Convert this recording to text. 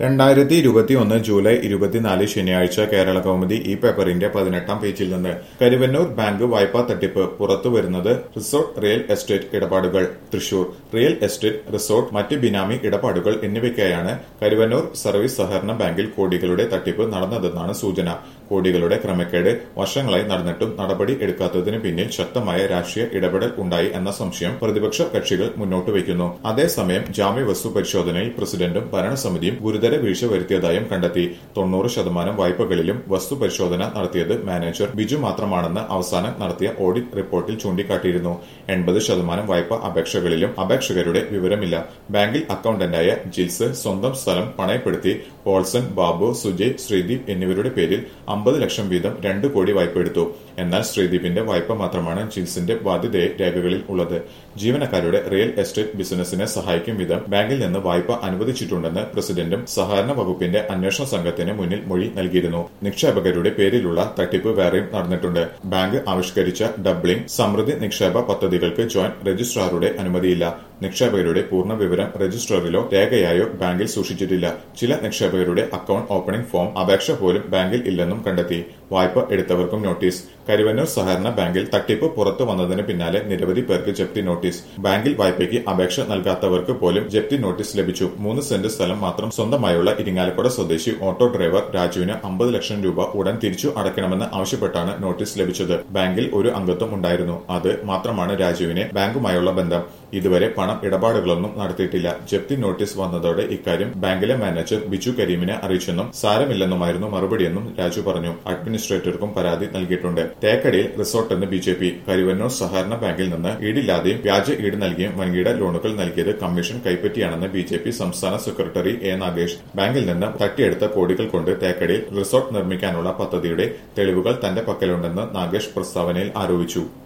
രണ്ടായിരത്തി ഇരുപത്തിയൊന്ന് ജൂലൈ ഇരുപത്തിനാല് ശനിയാഴ്ച കേരള കൗമുദി ഈ പേപ്പറിന്റെ പതിനെട്ടാം പേജിൽ നിന്ന് കരുവന്നൂർ ബാങ്ക് വായ്പാ തട്ടിപ്പ് പുറത്തുവരുന്നത് റിസോർട്ട് റിയൽ എസ്റ്റേറ്റ് ഇടപാടുകൾ തൃശൂർ റിയൽ എസ്റ്റേറ്റ് റിസോർട്ട് മറ്റ് ബിനാമി ഇടപാടുകൾ എന്നിവയ്ക്കായാണ് കരുവന്നൂർ സർവീസ് സഹകരണ ബാങ്കിൽ കോടികളുടെ തട്ടിപ്പ് നടന്നതെന്നാണ് സൂചന കോടികളുടെ ക്രമക്കേട് വർഷങ്ങളായി നടന്നിട്ടും നടപടി എടുക്കാത്തതിന് പിന്നിൽ ശക്തമായ രാഷ്ട്രീയ ഇടപെടൽ ഉണ്ടായി എന്ന സംശയം പ്രതിപക്ഷ കക്ഷികൾ മുന്നോട്ട് വയ്ക്കുന്നു അതേസമയം ജാമ്യവസ്തു പരിശോധനയിൽ പ്രസിഡന്റും ഭരണസമിതിയും ഗുരുതര വീഴ്ച വരുത്തിയതായും കണ്ടെത്തി തൊണ്ണൂറ് ശതമാനം വായ്പകളിലും വസ്തു പരിശോധന നടത്തിയത് മാനേജർ ബിജു മാത്രമാണെന്ന് അവസാനം നടത്തിയ ഓഡിറ്റ് റിപ്പോർട്ടിൽ ചൂണ്ടിക്കാട്ടിയിരുന്നു എൺപത് ശതമാനം വായ്പ അപേക്ഷകളിലും അപേക്ഷകരുടെ വിവരമില്ല ബാങ്കിൽ അക്കൌണ്ടന്റായ ജിൽസ് സ്വന്തം സ്ഥലം പണയപ്പെടുത്തി പോൾസൺ ബാബു സുജയ് ശ്രീദീപ് എന്നിവരുടെ പേരിൽ അമ്പത് ലക്ഷം വീതം രണ്ട് കോടി വായ്പ എടുത്തു എന്നാൽ ശ്രീദീപിന്റെ വായ്പ മാത്രമാണ് ജിൽസിന്റെ ബാധ്യതയെ രേഖകളിൽ ഉള്ളത് ജീവനക്കാരുടെ റിയൽ എസ്റ്റേറ്റ് ബിസിനസിനെ സഹായിക്കും വിധം ബാങ്കിൽ നിന്ന് വായ്പ അനുവദിച്ചിട്ടുണ്ടെന്ന് പ്രസിഡന്റും സഹകരണ വകുപ്പിന്റെ അന്വേഷണ സംഘത്തിന് മുന്നിൽ മൊഴി നൽകിയിരുന്നു നിക്ഷേപകരുടെ പേരിലുള്ള തട്ടിപ്പ് വേറെയും നടന്നിട്ടുണ്ട് ബാങ്ക് ആവിഷ്കരിച്ച ഡബ്ലിംഗ് സമൃദ്ധി നിക്ഷേപ പദ്ധതികൾക്ക് ജോയിന്റ് രജിസ്ട്രാറുടെ അനുമതിയില്ല നിക്ഷേപകരുടെ പൂർണ്ണ വിവരം രജിസ്ട്രാറിലോ രേഖയായോ ബാങ്കിൽ സൂക്ഷിച്ചിട്ടില്ല ചില നിക്ഷേപകരുടെ അക്കൌണ്ട് ഓപ്പണിംഗ് ഫോം അപേക്ഷ പോലും ബാങ്കിൽ ഇല്ലെന്നും കണ്ടെത്തി വായ്പ എടുത്തവർക്കും നോട്ടീസ് കരുവന്നൂർ സഹകരണ ബാങ്കിൽ തട്ടിപ്പ് പുറത്തു വന്നതിന് പിന്നാലെ നിരവധി പേർക്ക് ജപ്തി നോട്ടീസ് ബാങ്കിൽ വായ്പയ്ക്ക് അപേക്ഷ നൽകാത്തവർക്ക് പോലും ജപ്തി നോട്ടീസ് ലഭിച്ചു മൂന്ന് സെന്റ് സ്ഥലം മാത്രം സ്വന്തമായുള്ള ഇരിങ്ങാലക്കുട സ്വദേശി ഓട്ടോ ഡ്രൈവർ രാജുവിന് അമ്പത് ലക്ഷം രൂപ ഉടൻ തിരിച്ചു അടയ്ക്കണമെന്ന് ആവശ്യപ്പെട്ടാണ് നോട്ടീസ് ലഭിച്ചത് ബാങ്കിൽ ഒരു അംഗത്വം ഉണ്ടായിരുന്നു അത് മാത്രമാണ് രാജുവിനെ ബാങ്കുമായുള്ള ബന്ധം ഇതുവരെ പണം ഇടപാടുകളൊന്നും നടത്തിയിട്ടില്ല ജപ്തി നോട്ടീസ് വന്നതോടെ ഇക്കാര്യം ബാങ്കിലെ മാനേജർ ബിജു കരീമിനെ അറിയിച്ചെന്നും സാരമില്ലെന്നുമായിരുന്നു മറുപടിയെന്നും രാജു പറഞ്ഞു അഡ്മിനിസ്ട്രേറ്റർക്കും പരാതി നൽകിയിട്ടുണ്ട് തേക്കടിയിൽ റിസോർട്ടെന്ന് ബി ജെ പി കരുവന്നൂർ സഹകരണ ബാങ്കിൽ നിന്ന് ഈടില്ലാതെയും വ്യാജ ഈട് നൽകിയും വൻകിട ലോണുകൾ നൽകിയത് കമ്മീഷൻ കൈപ്പറ്റിയാണെന്ന് ബി ജെ പി സംസ്ഥാന സെക്രട്ടറി എ നാഗേഷ് ബാങ്കിൽ നിന്ന് തട്ടിയെടുത്ത കോടികൾ കൊണ്ട് തേക്കടിയിൽ റിസോർട്ട് നിർമ്മിക്കാനുള്ള പദ്ധതിയുടെ തെളിവുകൾ തന്റെ പക്കലുണ്ടെന്ന് നാഗേഷ് പ്രസ്താവനയിൽ ആരോപിച്ചു